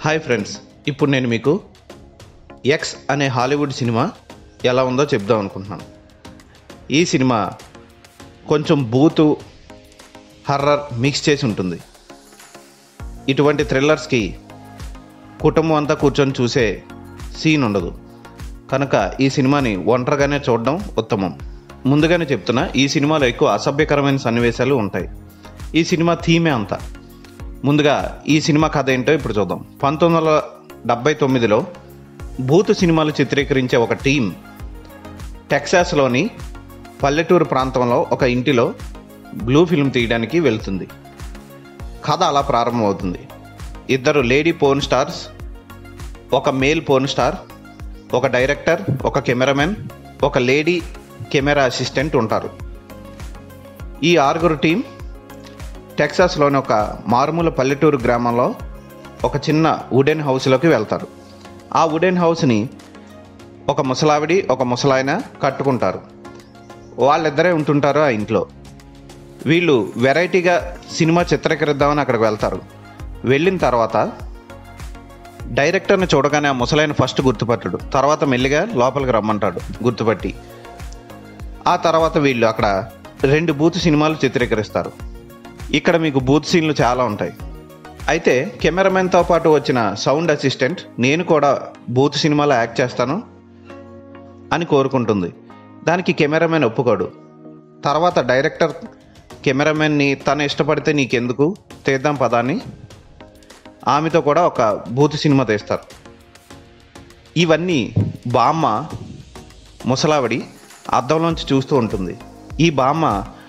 Hi friends ఇప్పుడు నేను మీకు ఎక్స్ అనే హాలీవుడ్ సినిమా ఎలా ఉందో చెప్దాం అనుకుంటున్నాను ఈ సినిమా కొంచెం బూతు హర్రర్ మిక్స్ చేసి ఉంటుంది ఇటువంటి థ్రిల్లర్స్కి కుటుంబం అంతా కూర్చొని చూసే సీన్ ఉండదు కనుక ఈ సినిమాని ఒంటరిగానే చూడడం ఉత్తమం ముందుగానే చెప్తున్నా ఈ సినిమాలో ఎక్కువ అసభ్యకరమైన సన్నివేశాలు ఉంటాయి ఈ సినిమా థీమే అంతా ముందుగా ఈ సినిమా కథ ఏంటో ఇప్పుడు చూద్దాం పంతొమ్మిది వందల డెబ్బై తొమ్మిదిలో భూతు సినిమాలు చిత్రీకరించే ఒక టీం టెక్సాస్లోని పల్లెటూరు ప్రాంతంలో ఒక ఇంటిలో బ్లూ ఫిల్మ్ తీయడానికి వెళ్తుంది కథ అలా ప్రారంభమవుతుంది ఇద్దరు లేడీ పోర్న్ స్టార్స్ ఒక మేల్ పోర్న్ స్టార్ ఒక డైరెక్టర్ ఒక కెమెరామెన్ ఒక లేడీ కెమెరా అసిస్టెంట్ ఉంటారు ఈ ఆరుగురు టీం టెక్సాస్లోని ఒక మారుమూల పల్లెటూరు గ్రామంలో ఒక చిన్న వుడెన్ హౌస్లోకి వెళ్తారు ఆ వుడెన్ హౌస్ని ఒక ముసలావిడి ఒక ముసలాయన కట్టుకుంటారు వాళ్ళిద్దరే ఉంటుంటారు ఆ ఇంట్లో వీళ్ళు వెరైటీగా సినిమా చిత్రీకరిద్దామని అక్కడికి వెళ్తారు వెళ్ళిన తర్వాత డైరెక్టర్ని చూడగానే ఆ ముసలాయన ఫస్ట్ గుర్తుపట్టడు తర్వాత మెల్లిగా లోపలికి రమ్మంటాడు గుర్తుపట్టి ఆ తర్వాత వీళ్ళు అక్కడ రెండు బూత్ సినిమాలు చిత్రీకరిస్తారు ఇక్కడ మీకు బూత్ సీన్లు చాలా ఉంటాయి అయితే కెమెరామెన్తో పాటు వచ్చిన సౌండ్ అసిస్టెంట్ నేను కూడా బూత్ సినిమాలో యాక్ట్ చేస్తాను అని కోరుకుంటుంది దానికి కెమెరామెన్ ఒప్పుకోడు తర్వాత డైరెక్టర్ కెమెరామెన్ని తను ఇష్టపడితే నీకెందుకు తీద్దాం పదాన్ని ఆమెతో కూడా ఒక బూత్ సినిమా తీస్తారు ఇవన్నీ బామ్మ ముసలావిడి అద్దంలోంచి చూస్తూ ఉంటుంది ఈ బామ్మ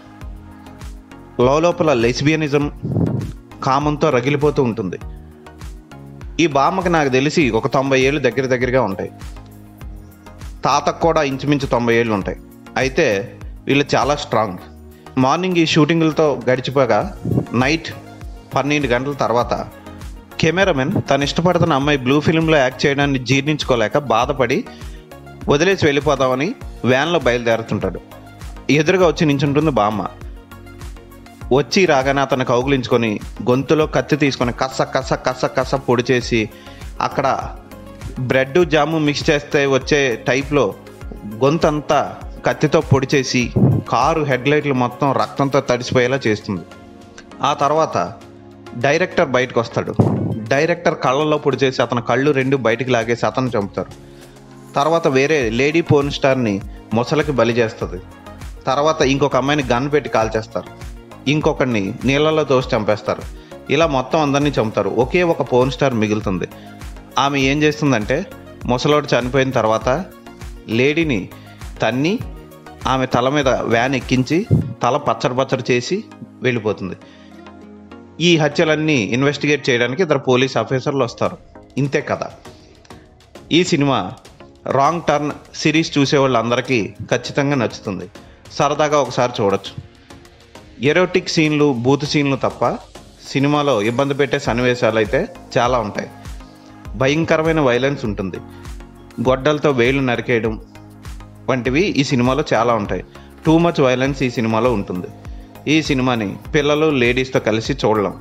లోపల లెస్బియనిజం కామంతో రగిలిపోతూ ఉంటుంది ఈ బామ్మకి నాకు తెలిసి ఒక తొంభై ఏళ్ళు దగ్గర దగ్గరగా ఉంటాయి తాతకు కూడా ఇంచుమించు తొంభై ఏళ్ళు ఉంటాయి అయితే వీళ్ళు చాలా స్ట్రాంగ్ మార్నింగ్ ఈ షూటింగ్లతో గడిచిపోగా నైట్ పన్నెండు గంటల తర్వాత కెమెరామెన్ తను ఇష్టపడుతున్న అమ్మాయి బ్లూ ఫిల్మ్లో యాక్ట్ చేయడాన్ని జీర్ణించుకోలేక బాధపడి వదిలేసి వెళ్ళిపోదామని వ్యాన్లో బయలుదేరుతుంటాడు ఎదురుగా వచ్చి నించుంటుంది బామ్మ వచ్చి రాగానే అతను కౌగులించుకొని గొంతులో కత్తి తీసుకొని కస్స కస్స కస్స కస్స పొడి చేసి అక్కడ బ్రెడ్ జాము మిక్స్ చేస్తే వచ్చే టైప్లో గొంతంతా కత్తితో పొడి చేసి కారు హెడ్లైట్లు మొత్తం రక్తంతో తడిసిపోయేలా చేస్తుంది ఆ తర్వాత డైరెక్టర్ బయటకు వస్తాడు డైరెక్టర్ కళ్ళల్లో పొడి చేసి అతని కళ్ళు రెండు బయటికి లాగేసి అతను చంపుతారు తర్వాత వేరే లేడీ పోర్న్ స్టార్ని మొసలకి బలి చేస్తుంది తర్వాత ఇంకొక అమ్మాయిని గన్ పెట్టి కాల్చేస్తారు ఇంకొకరిని నీళ్ళలో తోసి చంపేస్తారు ఇలా మొత్తం అందరినీ చంపుతారు ఒకే ఒక పోర్న్ స్టార్ మిగులుతుంది ఆమె ఏం చేస్తుందంటే ముసలోడు చనిపోయిన తర్వాత లేడీని తన్ని ఆమె తల మీద వ్యాన్ ఎక్కించి తల పచ్చడి పచ్చడి చేసి వెళ్ళిపోతుంది ఈ హత్యలన్నీ ఇన్వెస్టిగేట్ చేయడానికి ఇద్దరు పోలీస్ ఆఫీసర్లు వస్తారు ఇంతే కథ ఈ సినిమా రాంగ్ టర్న్ సిరీస్ చూసే వాళ్ళందరికీ ఖచ్చితంగా నచ్చుతుంది సరదాగా ఒకసారి చూడొచ్చు ఎరోటిక్ సీన్లు బూత్ సీన్లు తప్ప సినిమాలో ఇబ్బంది పెట్టే సన్నివేశాలు అయితే చాలా ఉంటాయి భయంకరమైన వైలెన్స్ ఉంటుంది గొడ్డలతో వేలు నరికేయడం వంటివి ఈ సినిమాలో చాలా ఉంటాయి టూ మచ్ వైలెన్స్ ఈ సినిమాలో ఉంటుంది ఈ సినిమాని పిల్లలు లేడీస్తో కలిసి చూడలేం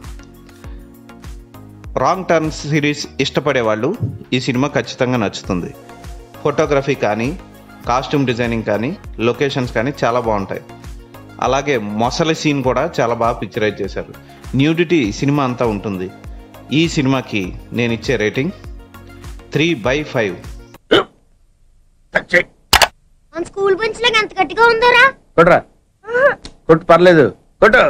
రాంగ్ టర్న్ సిరీస్ ఇష్టపడే వాళ్ళు ఈ సినిమా ఖచ్చితంగా నచ్చుతుంది ఫోటోగ్రఫీ కానీ కాస్ట్యూమ్ డిజైనింగ్ కానీ లొకేషన్స్ కానీ చాలా బాగుంటాయి అలాగే మొసలి సీన్ కూడా చాలా బాగా పిక్చరైజ్ చేశారు న్యూడిటీ సినిమా అంతా ఉంటుంది ఈ సినిమాకి నేను ఇచ్చే రేటింగ్ త్రీ బై ఫైవ్ మన స్కూల్ బెంచ్ లాగా ఎంత గట్టిగా ఉందోరా కొట్రా కొట్టు పర్లేదు కొట్టు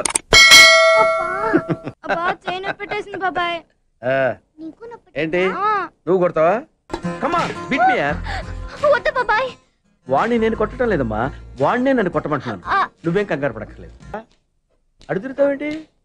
అబ్బా చైన్ పెట్టేసింది బాబాయ్ ఆ, నీకు నొప్పి ఏంటి నువ్వు కొడతావా కమా బిట్ మీ వద్దు బాబాయ్ వాడిని నేను కొట్టడం లేదమ్మా వాడినే నన్ను కొట్టమంటున్నాను ఆ. నువ్వేం కంగారు పడక్కర్లేదు అడుగుతావేంటి